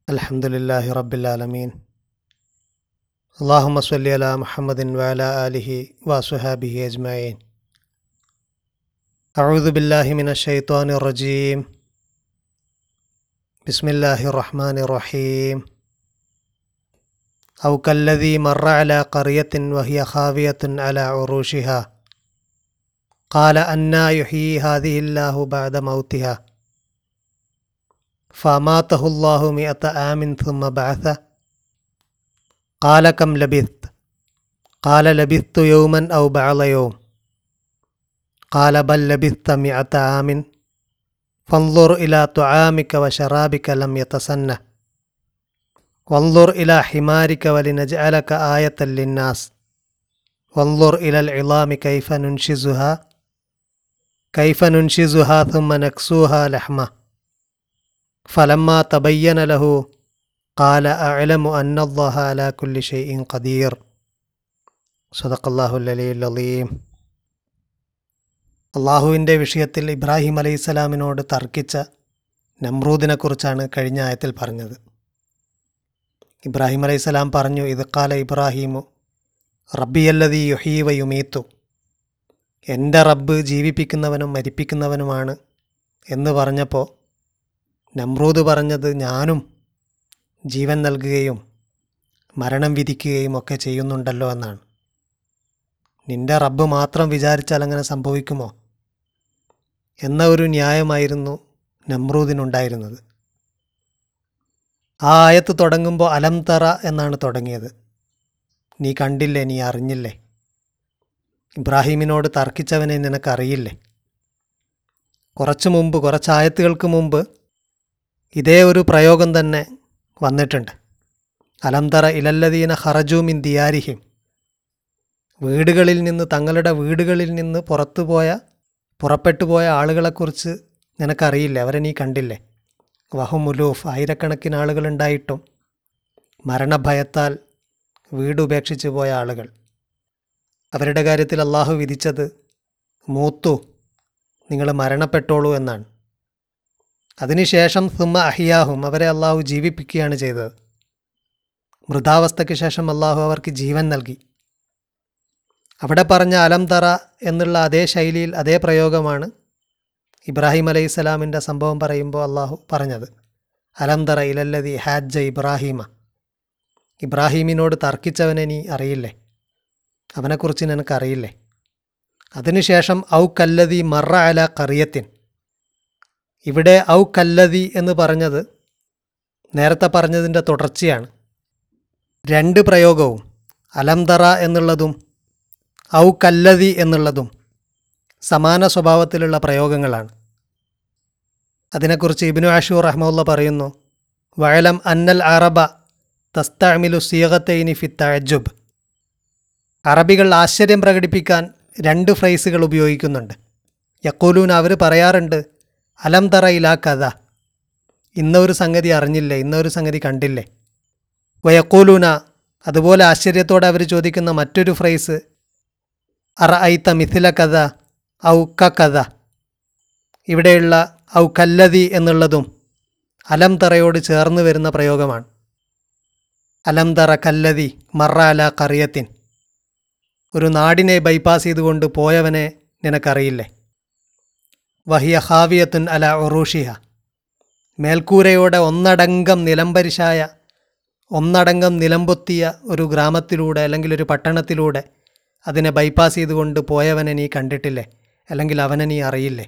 الحمد لله رب العالمين اللهم صل على محمد وعلى آله وصحابه أجمعين أعوذ بالله من الشيطان الرجيم بسم الله الرحمن الرحيم أو كالذي مر على قرية وهي خاوية على عروشها قال أنا يحيي هذه الله بعد موتها فأماته الله مئة عام ثم بعثه قال كم لبثت قال لبثت يوما أو بعض يوم قال بل لبثت مئة عام فانظر إلى طعامك وشرابك لم يتسنه وانظر إلى حمارك ولنجعلك آية للناس وانظر إلى العظام كيف ننشزها كيف ننشزها ثم نكسوها لحمه فلما تبين له قال أعلم أن الله على كل شيء قدير صدق الله العلي العظيم അള്ളാഹുവിൻ്റെ വിഷയത്തിൽ ഇബ്രാഹിം അലൈഹിസ്സലാമിനോട് തർക്കിച്ച നമ്രൂദിനെക്കുറിച്ചാണ് കഴിഞ്ഞ ആയത്തിൽ പറഞ്ഞത് ഇബ്രാഹിം അലൈഹിസ്സലാം പറഞ്ഞു ഇത് കാല ഇബ്രാഹിമു റബ്ബിയല്ലതി യുഹീവ യുമീത്തു എൻ്റെ റബ്ബ് ജീവിപ്പിക്കുന്നവനും മരിപ്പിക്കുന്നവനുമാണ് എന്ന് പറഞ്ഞപ്പോൾ നമ്രൂദ് പറഞ്ഞത് ഞാനും ജീവൻ നൽകുകയും മരണം വിധിക്കുകയും ഒക്കെ ചെയ്യുന്നുണ്ടല്ലോ എന്നാണ് നിന്റെ റബ്ബ് മാത്രം വിചാരിച്ചാൽ അങ്ങനെ സംഭവിക്കുമോ എന്ന ഒരു ന്യായമായിരുന്നു നമ്രൂദിനുണ്ടായിരുന്നത് ആ ആയത്ത് തുടങ്ങുമ്പോൾ അലം തറ എന്നാണ് തുടങ്ങിയത് നീ കണ്ടില്ലേ നീ അറിഞ്ഞില്ലേ ഇബ്രാഹിമിനോട് തർക്കിച്ചവനെ നിനക്കറിയില്ലേ കുറച്ചു മുമ്പ് കുറച്ച് ആയത്തുകൾക്ക് മുമ്പ് ഇതേ ഒരു പ്രയോഗം തന്നെ വന്നിട്ടുണ്ട് അലംതറ ഇലല്ലദീന ഹറജൂമിൻ ദിയാരിഹിം വീടുകളിൽ നിന്ന് തങ്ങളുടെ വീടുകളിൽ നിന്ന് പുറത്തുപോയ പുറപ്പെട്ടു പോയ ആളുകളെക്കുറിച്ച് നിനക്കറിയില്ലേ അവരെ നീ കണ്ടില്ലേ വഹുമുലൂഫ് ആയിരക്കണക്കിന് ആളുകളുണ്ടായിട്ടും മരണഭയത്താൽ വീട് ഉപേക്ഷിച്ചു പോയ ആളുകൾ അവരുടെ കാര്യത്തിൽ അള്ളാഹു വിധിച്ചത് മൂത്തു നിങ്ങൾ മരണപ്പെട്ടോളൂ എന്നാണ് അതിനുശേഷം സുമ അഹിയാഹും അവരെ അള്ളാഹു ജീവിപ്പിക്കുകയാണ് ചെയ്തത് മൃതാവസ്ഥയ്ക്ക് ശേഷം അള്ളാഹു അവർക്ക് ജീവൻ നൽകി അവിടെ പറഞ്ഞ അലം തറ എന്നുള്ള അതേ ശൈലിയിൽ അതേ പ്രയോഗമാണ് ഇബ്രാഹിം അലൈഹി സ്വലാമിൻ്റെ സംഭവം പറയുമ്പോൾ അള്ളാഹു പറഞ്ഞത് അലം തറ ഇലല്ലതി ഹാജ ഇബ്രാഹിമ ഇബ്രാഹീമിനോട് തർക്കിച്ചവനെ നീ അറിയില്ലേ അവനെക്കുറിച്ച് നിനക്കറിയില്ലേ അതിനുശേഷം ഔ കല്ലതി മറ അല കറിയത്തിൻ ഇവിടെ ഔ കല്ലതി എന്ന് പറഞ്ഞത് നേരത്തെ പറഞ്ഞതിൻ്റെ തുടർച്ചയാണ് രണ്ട് പ്രയോഗവും അലംതറ എന്നുള്ളതും ഔ കല്ലതി എന്നുള്ളതും സമാന സ്വഭാവത്തിലുള്ള പ്രയോഗങ്ങളാണ് അതിനെക്കുറിച്ച് ഇബിനു ആഷൂർ റഹ്മുല്ല പറയുന്നു വയലം അന്നൽ അറബ തസ്തമിലു സീഗത്തൈനി ഫി തഅജുബ് അറബികൾ ആശ്ചര്യം പ്രകടിപ്പിക്കാൻ രണ്ട് ഫ്രൈസുകൾ ഉപയോഗിക്കുന്നുണ്ട് യക്കൂലൂൻ അവർ പറയാറുണ്ട് അലം തറ ഇലാ കഥ ഇന്നൊരു സംഗതി അറിഞ്ഞില്ലേ ഇന്നൊരു സംഗതി കണ്ടില്ലേ വയക്കൂലൂന അതുപോലെ ആശ്ചര്യത്തോടെ അവർ ചോദിക്കുന്ന മറ്റൊരു ഫ്രൈസ് അറ ഐത്ത മിഥില കഥ ഔ ക കഥ ഇവിടെയുള്ള ഔ കല്ലതി എന്നുള്ളതും അലം തറയോട് ചേർന്ന് വരുന്ന പ്രയോഗമാണ് അലം തറ കല്ലതി മറ അല കറിയത്തിൻ ഒരു നാടിനെ ബൈപ്പാസ് ചെയ്തുകൊണ്ട് പോയവനെ നിനക്കറിയില്ലേ വഹിയ ഹാവിയത്തുൻ അല ഒറൂഷിഹ മേൽക്കൂരയോടെ ഒന്നടങ്കം നിലംപരിശായ ഒന്നടങ്കം നിലംപൊത്തിയ ഒരു ഗ്രാമത്തിലൂടെ അല്ലെങ്കിൽ ഒരു പട്ടണത്തിലൂടെ അതിനെ ബൈപ്പാസ് ചെയ്തുകൊണ്ട് പോയവനെ നീ കണ്ടിട്ടില്ലേ അല്ലെങ്കിൽ അവനെ നീ അറിയില്ലേ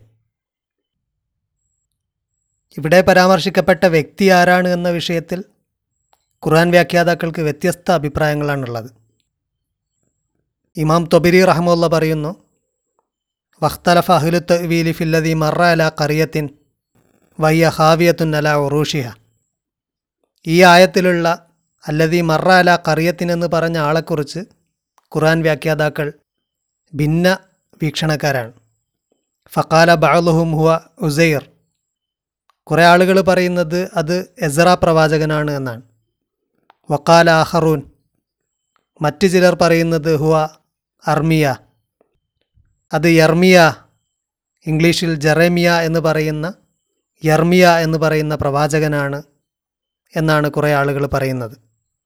ഇവിടെ പരാമർശിക്കപ്പെട്ട വ്യക്തി ആരാണ് എന്ന വിഷയത്തിൽ ഖുർആൻ വ്യാഖ്യാതാക്കൾക്ക് വ്യത്യസ്ത അഭിപ്രായങ്ങളാണുള്ളത് ഇമാം തൊബിരി റഹ്മുല്ല പറയുന്നു വഖ്തലഫ അഹ്ലു തവീലി ഫില്ലദി മറ അല കറിയത്തിൻ വയ്യ ഹാവിയത്തുൻ അല ഒറൂഷിഹ ഈ ആയത്തിലുള്ള അല്ലദി മറ അല കറിയത്തിൻ എന്ന് പറഞ്ഞ ആളെക്കുറിച്ച് ഖുർആൻ വ്യാഖ്യാതാക്കൾ ഭിന്ന വീക്ഷണക്കാരാണ് ഫക്കാല ബഅലുഹും ഹുവ ഉസൈർ കുറേ ആളുകൾ പറയുന്നത് അത് എസറ പ്രവാചകനാണ് എന്നാണ് വക്കാല അഹറൂൻ മറ്റു ചിലർ പറയുന്നത് ഹുവ അർമിയ അത് യർമിയ ഇംഗ്ലീഷിൽ ജെറേമിയ എന്ന് പറയുന്ന യർമിയ എന്ന് പറയുന്ന പ്രവാചകനാണ് എന്നാണ് കുറേ ആളുകൾ പറയുന്നത്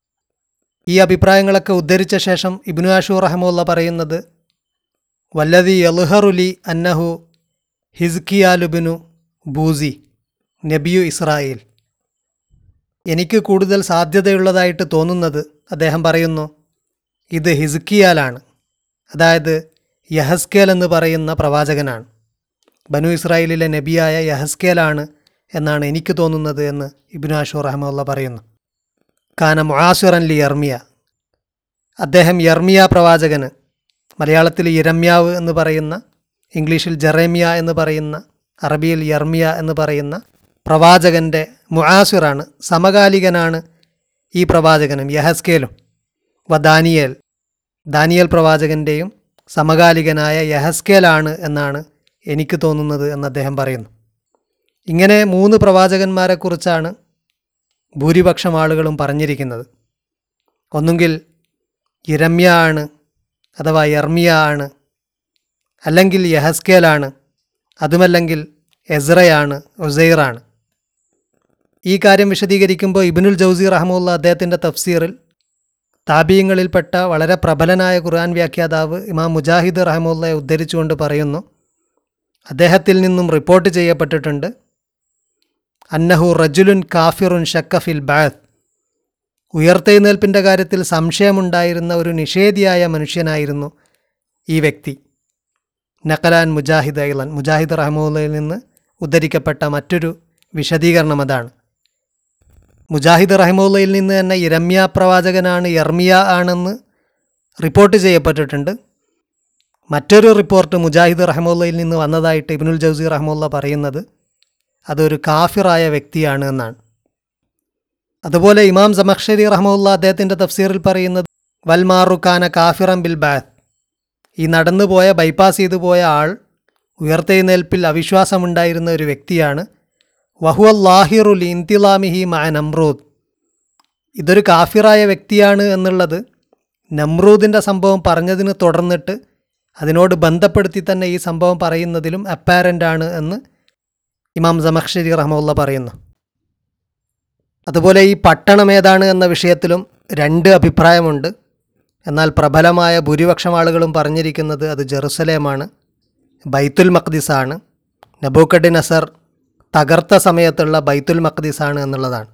ഈ അഭിപ്രായങ്ങളൊക്കെ ഉദ്ധരിച്ച ശേഷം ഇബ്നു ആഷു റഹമുല്ല പറയുന്നത് വല്ലതി യൽഹറുലി അന്നഹു ഹിസ്കിയാലുബിനു ബൂസി നബിയു ഇസ്രായേൽ എനിക്ക് കൂടുതൽ സാധ്യതയുള്ളതായിട്ട് തോന്നുന്നത് അദ്ദേഹം പറയുന്നു ഇത് ഹിസ്കിയാലാണ് അതായത് യഹസ്കേൽ എന്ന് പറയുന്ന പ്രവാചകനാണ് ബനു ഇസ്രായേലിലെ നബിയായ യഹസ്കേലാണ് എന്നാണ് എനിക്ക് തോന്നുന്നത് എന്ന് ഇബ്നു ആഷു റഹമുല്ല പറയുന്നു കാന മുആസുറൻ ലി യർമിയ അദ്ദേഹം യർമിയ പ്രവാചകന് മലയാളത്തിൽ ഇരമ്യാവ് എന്ന് പറയുന്ന ഇംഗ്ലീഷിൽ ജെറേമിയ എന്ന് പറയുന്ന അറബിയിൽ യർമിയ എന്ന് പറയുന്ന പ്രവാചകൻ്റെ മുആസുറാണ് സമകാലികനാണ് ഈ പ്രവാചകനും യഹസ്കേലും വ ദാനിയേൽ ദാനിയേൽ പ്രവാചകൻ്റെയും സമകാലികനായ യഹസ്കേലാണ് എന്നാണ് എനിക്ക് തോന്നുന്നത് എന്ന് അദ്ദേഹം പറയുന്നു ഇങ്ങനെ മൂന്ന് പ്രവാചകന്മാരെക്കുറിച്ചാണ് ഭൂരിപക്ഷം ആളുകളും പറഞ്ഞിരിക്കുന്നത് ഒന്നുകിൽ ഇരമ്യ ആണ് അഥവാ യർമിയ ആണ് അല്ലെങ്കിൽ യഹസ്കേലാണ് അതുമല്ലെങ്കിൽ എസ്രയാണ് ഉസൈറാണ് ഈ കാര്യം വിശദീകരിക്കുമ്പോൾ ഇബിനുൽ ജൗസി റഹമുല്ല അദ്ദേഹത്തിൻ്റെ തഫ്സീറിൽ താബീയങ്ങളിൽപ്പെട്ട വളരെ പ്രബലനായ ഖുർആൻ വ്യാഖ്യാതാവ് ഇമാം മുജാഹിദ് റഹമുല്ലയെ ഉദ്ധരിച്ചുകൊണ്ട് പറയുന്നു അദ്ദേഹത്തിൽ നിന്നും റിപ്പോർട്ട് ചെയ്യപ്പെട്ടിട്ടുണ്ട് അന്നഹു റജുലുൻ കാഫിറുൻ ഷക്കഫിൽ ബാത്ത് ഉയർത്തെഴുന്നേൽപ്പിൻ്റെ കാര്യത്തിൽ സംശയമുണ്ടായിരുന്ന ഒരു നിഷേധിയായ മനുഷ്യനായിരുന്നു ഈ വ്യക്തി നക്കലാൻ മുജാഹിദ് ഐലൻ മുജാഹിദ് റഹമുല്ലയിൽ നിന്ന് ഉദ്ധരിക്കപ്പെട്ട മറ്റൊരു വിശദീകരണം അതാണ് മുജാഹിദ് റഹിമുല്ലയിൽ നിന്ന് തന്നെ ഇരമ്യ പ്രവാചകനാണ് യർമിയ ആണെന്ന് റിപ്പോർട്ട് ചെയ്യപ്പെട്ടിട്ടുണ്ട് മറ്റൊരു റിപ്പോർട്ട് മുജാഹിദ് റഹമുല്ലയിൽ നിന്ന് വന്നതായിട്ട് ഇബ്നുൽ ജൗസി റഹമുല്ല പറയുന്നത് അതൊരു കാഫിറായ വ്യക്തിയാണ് എന്നാണ് അതുപോലെ ഇമാം സമക്ഷരി റഹമുല്ല അദ്ദേഹത്തിൻ്റെ തഫ്സീറിൽ പറയുന്നത് വൽമാറു ഖാന കാഫിറം ബിൽ ബാത്ത് ഈ നടന്നു പോയ ബൈപ്പാസ് ചെയ്തു പോയ ആൾ ഉയർത്തെഴുന്നേൽപ്പിൽ അവിശ്വാസമുണ്ടായിരുന്ന ഒരു വ്യക്തിയാണ് വഹുവല്ലാഹിറുൽ ഇന്തിലാമിഹി മാ നമ്രൂദ് ഇതൊരു കാഫിറായ വ്യക്തിയാണ് എന്നുള്ളത് നമ്രൂദിൻ്റെ സംഭവം പറഞ്ഞതിന് തുടർന്നിട്ട് അതിനോട് ബന്ധപ്പെടുത്തി തന്നെ ഈ സംഭവം പറയുന്നതിലും അപ്പാരൻ്റ് ആണ് എന്ന് ഇമാം സമക്ഷരി റഹമുല്ല പറയുന്നു അതുപോലെ ഈ പട്ടണം ഏതാണ് എന്ന വിഷയത്തിലും രണ്ട് അഭിപ്രായമുണ്ട് എന്നാൽ പ്രബലമായ ഭൂരിപക്ഷം ആളുകളും പറഞ്ഞിരിക്കുന്നത് അത് ജെറുസലേമാണ് ബൈത്തുൽ മഖ്ദിസാണ് നബൂക്കഡ് നസർ തകർത്ത സമയത്തുള്ള ബൈത്തുൽ മഖ്ദിസാണ് എന്നുള്ളതാണ്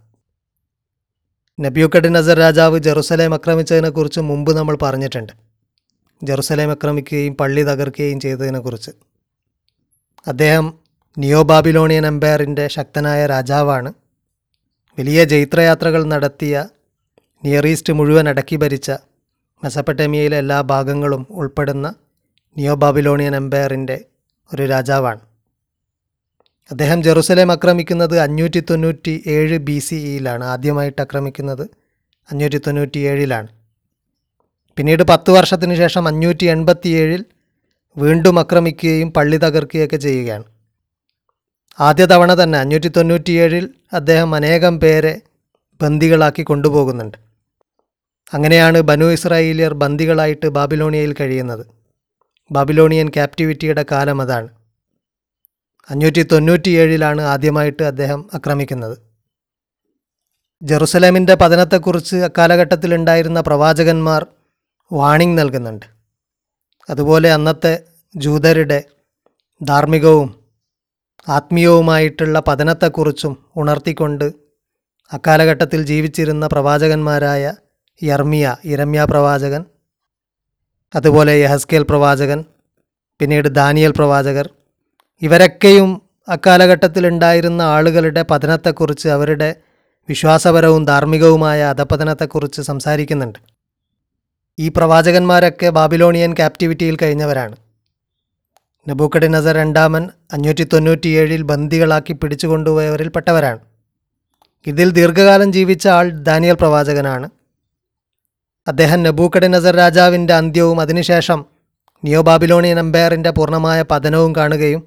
നബിയുക്കഡ് നസർ രാജാവ് ജെറുസലേം ആക്രമിച്ചതിനെക്കുറിച്ച് മുമ്പ് നമ്മൾ പറഞ്ഞിട്ടുണ്ട് ജെറുസലേം ആക്രമിക്കുകയും പള്ളി തകർക്കുകയും ചെയ്തതിനെക്കുറിച്ച് അദ്ദേഹം നിയോ ബാബിലോണിയൻ എംപയറിൻ്റെ ശക്തനായ രാജാവാണ് വലിയ ജൈത്രയാത്രകൾ നടത്തിയ നിയർ ഈസ്റ്റ് മുഴുവൻ അടക്കി ഭരിച്ച മെസപ്പട്ടേമിയയിലെ എല്ലാ ഭാഗങ്ങളും ഉൾപ്പെടുന്ന നിയോ ബാബിലോണിയൻ എംപയറിൻ്റെ ഒരു രാജാവാണ് അദ്ദേഹം ജെറുസലേം ആക്രമിക്കുന്നത് അഞ്ഞൂറ്റി തൊണ്ണൂറ്റി ഏഴ് ബി സി ഇയിലാണ് ആദ്യമായിട്ട് ആക്രമിക്കുന്നത് അഞ്ഞൂറ്റി തൊണ്ണൂറ്റി ഏഴിലാണ് പിന്നീട് പത്ത് വർഷത്തിന് ശേഷം അഞ്ഞൂറ്റി എൺപത്തി ഏഴിൽ വീണ്ടും ആക്രമിക്കുകയും പള്ളി തകർക്കുകയൊക്കെ ചെയ്യുകയാണ് ആദ്യ തവണ തന്നെ അഞ്ഞൂറ്റി തൊണ്ണൂറ്റിയേഴിൽ അദ്ദേഹം അനേകം പേരെ ബന്ദികളാക്കി കൊണ്ടുപോകുന്നുണ്ട് അങ്ങനെയാണ് ബനു ഇസ്രായേലിയർ ബന്ദികളായിട്ട് ബാബിലോണിയയിൽ കഴിയുന്നത് ബാബിലോണിയൻ ക്യാപ്റ്റിവിറ്റിയുടെ കാലം അതാണ് അഞ്ഞൂറ്റി തൊണ്ണൂറ്റിയേഴിലാണ് ആദ്യമായിട്ട് അദ്ദേഹം ആക്രമിക്കുന്നത് ജെറുസലേമിൻ്റെ പതനത്തെക്കുറിച്ച് അക്കാലഘട്ടത്തിലുണ്ടായിരുന്ന പ്രവാചകന്മാർ വാണിംഗ് നൽകുന്നുണ്ട് അതുപോലെ അന്നത്തെ ജൂതരുടെ ധാർമ്മികവും ആത്മീയവുമായിട്ടുള്ള പതനത്തെക്കുറിച്ചും ഉണർത്തിക്കൊണ്ട് അക്കാലഘട്ടത്തിൽ ജീവിച്ചിരുന്ന പ്രവാചകന്മാരായ യർമിയ ഇരമ്യ പ്രവാചകൻ അതുപോലെ യഹസ്കേൽ പ്രവാചകൻ പിന്നീട് ദാനിയൽ പ്രവാചകർ ഇവരൊക്കെയും അക്കാലഘട്ടത്തിലുണ്ടായിരുന്ന ആളുകളുടെ പതനത്തെക്കുറിച്ച് അവരുടെ വിശ്വാസപരവും ധാർമ്മികവുമായ അധപതനത്തെക്കുറിച്ച് സംസാരിക്കുന്നുണ്ട് ഈ പ്രവാചകന്മാരൊക്കെ ബാബിലോണിയൻ ക്യാപ്റ്റിവിറ്റിയിൽ കഴിഞ്ഞവരാണ് നബൂക്കഡ് നസർ രണ്ടാമൻ അഞ്ഞൂറ്റി തൊണ്ണൂറ്റിയേഴിൽ ബന്ദികളാക്കി പിടിച്ചുകൊണ്ടുപോയവരിൽ പെട്ടവരാണ് ഇതിൽ ദീർഘകാലം ജീവിച്ച ആൾ ദാനിയൽ പ്രവാചകനാണ് അദ്ദേഹം നബൂക്കഡ് നസർ രാജാവിൻ്റെ അന്ത്യവും അതിനുശേഷം നിയോ ബാബിലോണിയൻ എംപയറിൻ്റെ പൂർണ്ണമായ പതനവും കാണുകയും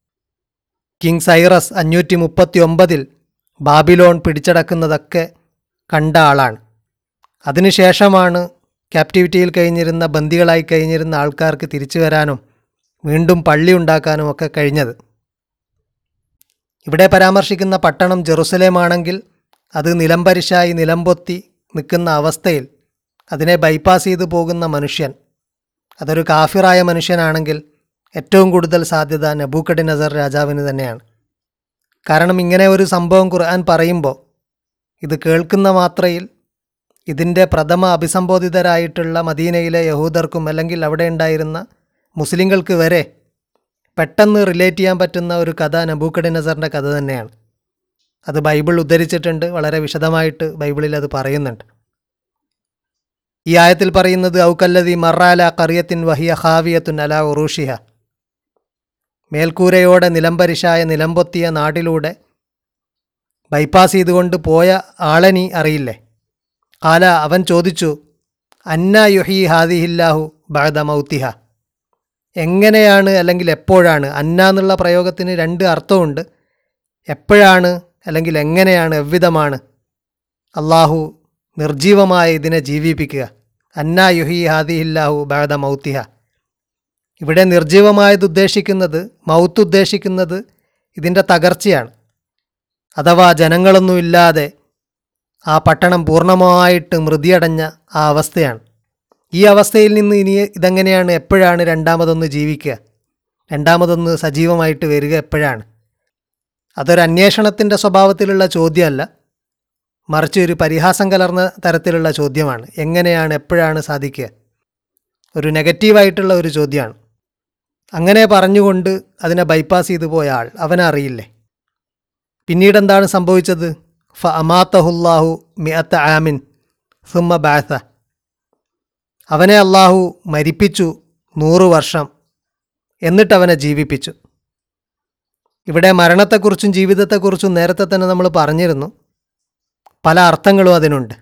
കിങ് സൈറസ് അഞ്ഞൂറ്റി മുപ്പത്തി ഒമ്പതിൽ ബാബിലോൺ പിടിച്ചടക്കുന്നതൊക്കെ കണ്ട ആളാണ് അതിനുശേഷമാണ് ക്യാപ്റ്റിവിറ്റിയിൽ കഴിഞ്ഞിരുന്ന ബന്ദികളായി കഴിഞ്ഞിരുന്ന ആൾക്കാർക്ക് തിരിച്ചു വരാനും വീണ്ടും പള്ളി ഉണ്ടാക്കാനും ഒക്കെ കഴിഞ്ഞത് ഇവിടെ പരാമർശിക്കുന്ന പട്ടണം ജെറുസലേമാണെങ്കിൽ അത് നിലംപരിശായി നിലംപൊത്തി നിൽക്കുന്ന അവസ്ഥയിൽ അതിനെ ബൈപ്പാസ് ചെയ്തു പോകുന്ന മനുഷ്യൻ അതൊരു കാഫിറായ മനുഷ്യനാണെങ്കിൽ ഏറ്റവും കൂടുതൽ സാധ്യത നബൂക്കടി നസർ രാജാവിന് തന്നെയാണ് കാരണം ഇങ്ങനെ ഒരു സംഭവം ഖുർആൻ പറയുമ്പോൾ ഇത് കേൾക്കുന്ന മാത്രയിൽ ഇതിൻ്റെ പ്രഥമ അഭിസംബോധിതരായിട്ടുള്ള മദീനയിലെ യഹൂദർക്കും അല്ലെങ്കിൽ അവിടെ ഉണ്ടായിരുന്ന മുസ്ലിങ്ങൾക്ക് വരെ പെട്ടെന്ന് റിലേറ്റ് ചെയ്യാൻ പറ്റുന്ന ഒരു കഥ നബൂക്കടി നസറിൻ്റെ കഥ തന്നെയാണ് അത് ബൈബിൾ ഉദ്ധരിച്ചിട്ടുണ്ട് വളരെ വിശദമായിട്ട് ബൈബിളിൽ അത് പറയുന്നുണ്ട് ഈ ആയത്തിൽ പറയുന്നത് ഔക്കല്ലതി മറാല കറിയത്തിൻ വഹിയ ഖാവിയത്തുൻ അല ഉറൂഷിഹ മേൽക്കൂരയോടെ നിലംപരിശായ നിലംപൊത്തിയ നാട്ടിലൂടെ ബൈപ്പാസ് ചെയ്തുകൊണ്ട് പോയ ആളനി അറിയില്ലേ കാല അവൻ ചോദിച്ചു അന്ന യുഹി ഹാദിഹില്ലാഹു ബഅദ മൗത്തിഹ എങ്ങനെയാണ് അല്ലെങ്കിൽ എപ്പോഴാണ് അന്ന എന്നുള്ള പ്രയോഗത്തിന് രണ്ട് അർത്ഥമുണ്ട് എപ്പോഴാണ് അല്ലെങ്കിൽ എങ്ങനെയാണ് എவ்விதമാണ് അള്ളാഹു നിർജീവമായ ഇതിനെ ജീവിപ്പിക്കുക അന്ന യുഹി ഹാദിഹില്ലാഹു ബഅദ മൗത്തിഹ ഇവിടെ നിർജീവമായത് ഉദ്ദേശിക്കുന്നത് മൗത്ത് ഉദ്ദേശിക്കുന്നത് ഇതിൻ്റെ തകർച്ചയാണ് അഥവാ ജനങ്ങളൊന്നുമില്ലാതെ ആ പട്ടണം പൂർണ്ണമായിട്ട് മൃതിയടഞ്ഞ ആ അവസ്ഥയാണ് ഈ അവസ്ഥയിൽ നിന്ന് ഇനി ഇതെങ്ങനെയാണ് എപ്പോഴാണ് രണ്ടാമതൊന്ന് ജീവിക്കുക രണ്ടാമതൊന്ന് സജീവമായിട്ട് വരിക എപ്പോഴാണ് അതൊരു അന്വേഷണത്തിൻ്റെ സ്വഭാവത്തിലുള്ള ചോദ്യമല്ല മറിച്ച് ഒരു പരിഹാസം കലർന്ന തരത്തിലുള്ള ചോദ്യമാണ് എങ്ങനെയാണ് എപ്പോഴാണ് സാധിക്കുക ഒരു നെഗറ്റീവായിട്ടുള്ള ഒരു ചോദ്യമാണ് അങ്ങനെ പറഞ്ഞുകൊണ്ട് അതിനെ ബൈപ്പാസ് ചെയ്തു പോയ ആൾ അവനറിയില്ലേ പിന്നീട് എന്താണ് സംഭവിച്ചത് ഫ അമാത്തഹുല്ലാഹു മിഅത്ത ആമിൻ സുമ്മ ബാസ അവനെ അള്ളാഹു മരിപ്പിച്ചു നൂറ് വർഷം എന്നിട്ട് അവനെ ജീവിപ്പിച്ചു ഇവിടെ മരണത്തെക്കുറിച്ചും ജീവിതത്തെക്കുറിച്ചും നേരത്തെ തന്നെ നമ്മൾ പറഞ്ഞിരുന്നു പല അർത്ഥങ്ങളും അതിനുണ്ട്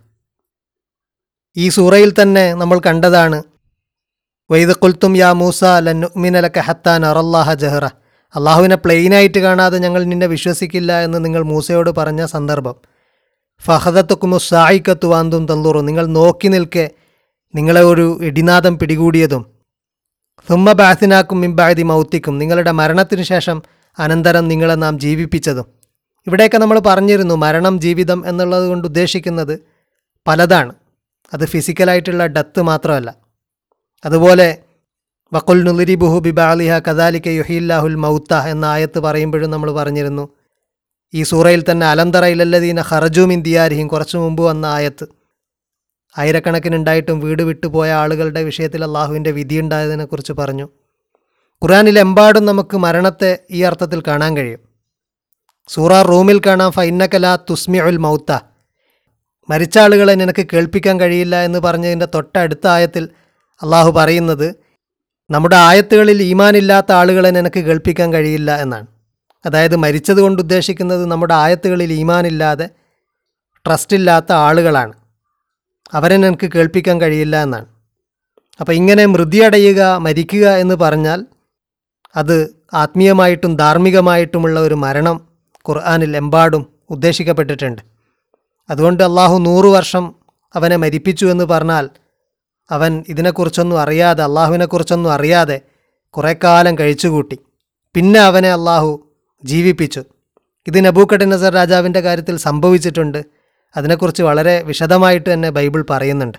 ഈ സൂറയിൽ തന്നെ നമ്മൾ കണ്ടതാണ് വൈദ് കുൽത്തും യാ മൂസ ലന്നുമിനലക്ക ഹത്താൻ അറല്ലാഹ ജഹറ അള്ളാഹുവിനെ പ്ലെയിനായിട്ട് കാണാതെ ഞങ്ങൾ നിന്നെ വിശ്വസിക്കില്ല എന്ന് നിങ്ങൾ മൂസയോട് പറഞ്ഞ സന്ദർഭം ഫഹദത്തുക്കുമു സായിക്കത്തു വാന്തും തന്തൂറു നിങ്ങൾ നോക്കി നിൽക്കെ നിങ്ങളെ ഒരു ഇടിനാദം പിടികൂടിയതും സുമ്മ ബാസിനാക്കും മിംബാതി മൗത്തിക്കും നിങ്ങളുടെ മരണത്തിനു ശേഷം അനന്തരം നിങ്ങളെ നാം ജീവിപ്പിച്ചതും ഇവിടെയൊക്കെ നമ്മൾ പറഞ്ഞിരുന്നു മരണം ജീവിതം എന്നുള്ളത് കൊണ്ട് ഉദ്ദേശിക്കുന്നത് പലതാണ് അത് ഫിസിക്കലായിട്ടുള്ള ഡെത്ത് മാത്രമല്ല അതുപോലെ വക്കുൽ നുലിരി ബുഹു ബിബാലിഹ കദാലിക്ക യുഹില്ലാഹുൽ മൗത്ത എന്ന ആയത്ത് പറയുമ്പോഴും നമ്മൾ പറഞ്ഞിരുന്നു ഈ സൂറയിൽ തന്നെ അലന്തറ ഇലല്ലദീന ഹറജൂമിൻ ദിയാരിഹിം കുറച്ചു മുമ്പ് വന്ന ആയത്ത് ആയിരക്കണക്കിനുണ്ടായിട്ടും വീട് വിട്ടുപോയ ആളുകളുടെ വിഷയത്തിൽ അള്ളാഹുവിൻ്റെ വിധിയുണ്ടായതിനെക്കുറിച്ച് പറഞ്ഞു ഖുറാനിലെമ്പാടും നമുക്ക് മരണത്തെ ഈ അർത്ഥത്തിൽ കാണാൻ കഴിയും സൂറ റൂമിൽ കാണാം ഫൈന്നക്കല തുസ്മി ഉൽ മൗത്ത മരിച്ച ആളുകളെ നിനക്ക് കേൾപ്പിക്കാൻ കഴിയില്ല എന്ന് പറഞ്ഞതിൻ്റെ തൊട്ടടുത്ത ആയത്തിൽ അള്ളാഹു പറയുന്നത് നമ്മുടെ ആയത്തുകളിൽ ഈമാനില്ലാത്ത ആളുകളെ നിനക്ക് കേൾപ്പിക്കാൻ കഴിയില്ല എന്നാണ് അതായത് മരിച്ചത് കൊണ്ട് ഉദ്ദേശിക്കുന്നത് നമ്മുടെ ആയത്തുകളിൽ ഈമാനില്ലാതെ ട്രസ്റ്റ് ഇല്ലാത്ത ആളുകളാണ് അവരെ നിനക്ക് കേൾപ്പിക്കാൻ കഴിയില്ല എന്നാണ് അപ്പോൾ ഇങ്ങനെ മൃതിയടയുക മരിക്കുക എന്ന് പറഞ്ഞാൽ അത് ആത്മീയമായിട്ടും ധാർമ്മികമായിട്ടുമുള്ള ഒരു മരണം ഖുർആാനിൽ എമ്പാടും ഉദ്ദേശിക്കപ്പെട്ടിട്ടുണ്ട് അതുകൊണ്ട് അള്ളാഹു നൂറു വർഷം അവനെ മരിപ്പിച്ചു എന്ന് പറഞ്ഞാൽ അവൻ ഇതിനെക്കുറിച്ചൊന്നും അറിയാതെ അള്ളാഹുവിനെക്കുറിച്ചൊന്നും അറിയാതെ കുറേ കാലം കഴിച്ചുകൂട്ടി പിന്നെ അവനെ അള്ളാഹു ജീവിപ്പിച്ചു ഇത് നബൂക്കട്ട് നസർ രാജാവിൻ്റെ കാര്യത്തിൽ സംഭവിച്ചിട്ടുണ്ട് അതിനെക്കുറിച്ച് വളരെ വിശദമായിട്ട് തന്നെ ബൈബിൾ പറയുന്നുണ്ട്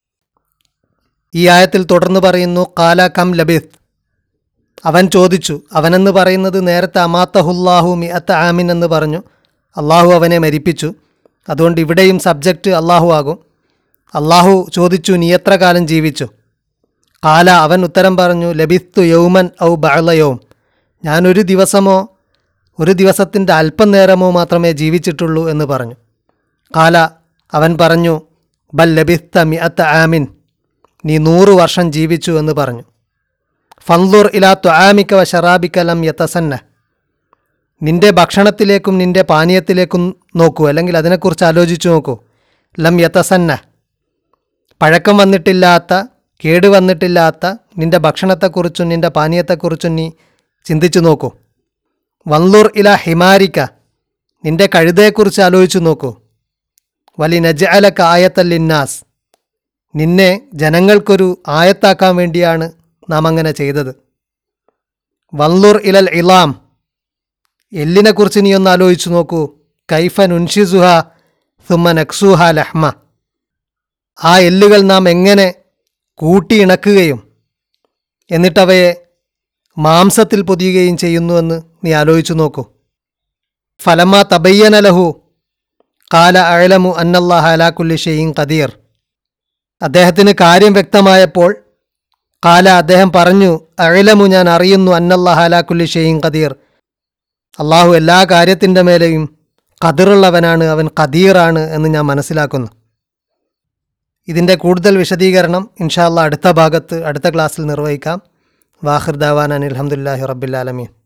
ഈ ആയത്തിൽ തുടർന്ന് പറയുന്നു കാല കം ലബിത് അവൻ ചോദിച്ചു അവനെന്ന് പറയുന്നത് നേരത്തെ അമാത്തഹുല്ലാഹു മിഅത്ത ആമിൻ എന്ന് പറഞ്ഞു അള്ളാഹു അവനെ മരിപ്പിച്ചു അതുകൊണ്ട് ഇവിടെയും സബ്ജക്റ്റ് അള്ളാഹു ആകും അള്ളാഹു ചോദിച്ചു നീ എത്ര കാലം ജീവിച്ചു കാല അവൻ ഉത്തരം പറഞ്ഞു ലബിസ്തു യൗമൻ ഔ ബഅലയവും ഞാനൊരു ദിവസമോ ഒരു ദിവസത്തിൻ്റെ അല്പം നേരമോ മാത്രമേ ജീവിച്ചിട്ടുള്ളൂ എന്ന് പറഞ്ഞു കാല അവൻ പറഞ്ഞു ബൽ ലബിസ്ത മിഅത്ത ആമിൻ നീ നൂറ് വർഷം ജീവിച്ചു എന്ന് പറഞ്ഞു ഫൻലുർ ഇലാ ത്വാമിക്ക വ ഷറാബിക്ക ലം യത്തസന്ന നിന്റെ ഭക്ഷണത്തിലേക്കും നിന്റെ പാനീയത്തിലേക്കും നോക്കൂ അല്ലെങ്കിൽ അതിനെക്കുറിച്ച് ആലോചിച്ചു നോക്കൂ ലം യത്തസന്ന പഴക്കം വന്നിട്ടില്ലാത്ത കേട് വന്നിട്ടില്ലാത്ത നിന്റെ ഭക്ഷണത്തെക്കുറിച്ചും നിന്റെ പാനീയത്തെക്കുറിച്ചും നീ ചിന്തിച്ചു നോക്കൂ വൻലൂർ ഇല ഹിമാരിക്ക നിന്റെ കഴുതയെക്കുറിച്ച് ആലോചിച്ചു നോക്കൂ വലി നജഅലക്ക ആയത്തല്ലിന്നാസ് നിന്നെ ജനങ്ങൾക്കൊരു ആയത്താക്കാൻ വേണ്ടിയാണ് നാം അങ്ങനെ ചെയ്തത് വൻലൂർ ഇലൽ ഇലാം എല്ലിനെക്കുറിച്ച് നീ ഒന്ന് ആലോചിച്ചു നോക്കൂ കൈഫ നുൻഷിസുഹ സുമ്മ നക്സൂഹ ലഹ്മ ആ എല്ലുകൾ നാം എങ്ങനെ കൂട്ടിയിണക്കുകയും എന്നിട്ടവയെ മാംസത്തിൽ പൊതിയുകയും ചെയ്യുന്നുവെന്ന് നീ ആലോചിച്ചു നോക്കൂ ഫലമ തബയ്യന ലഹു കാല അഴലമു അന്നല്ലാഹ അലാക്കുല്ലി ഷെയ്യും കദീർ അദ്ദേഹത്തിന് കാര്യം വ്യക്തമായപ്പോൾ കാല അദ്ദേഹം പറഞ്ഞു അഴലമു ഞാൻ അറിയുന്നു അന്നല്ലാഹ അലാക്കുല്ലി ഷെയ്യും കദീർ അള്ളാഹു എല്ലാ കാര്യത്തിൻ്റെ മേലെയും കതിറുള്ളവനാണ് അവൻ കദീറാണ് എന്ന് ഞാൻ മനസ്സിലാക്കുന്നു ഇതിൻ്റെ കൂടുതൽ വിശദീകരണം ഇൻഷാല്ല അടുത്ത ഭാഗത്ത് അടുത്ത ക്ലാസ്സിൽ നിർവഹിക്കാം വാഹിർ ദാവാൻ അനിൽ അലഹമുല്ലാഹി റബ്ബിലാലമീൻ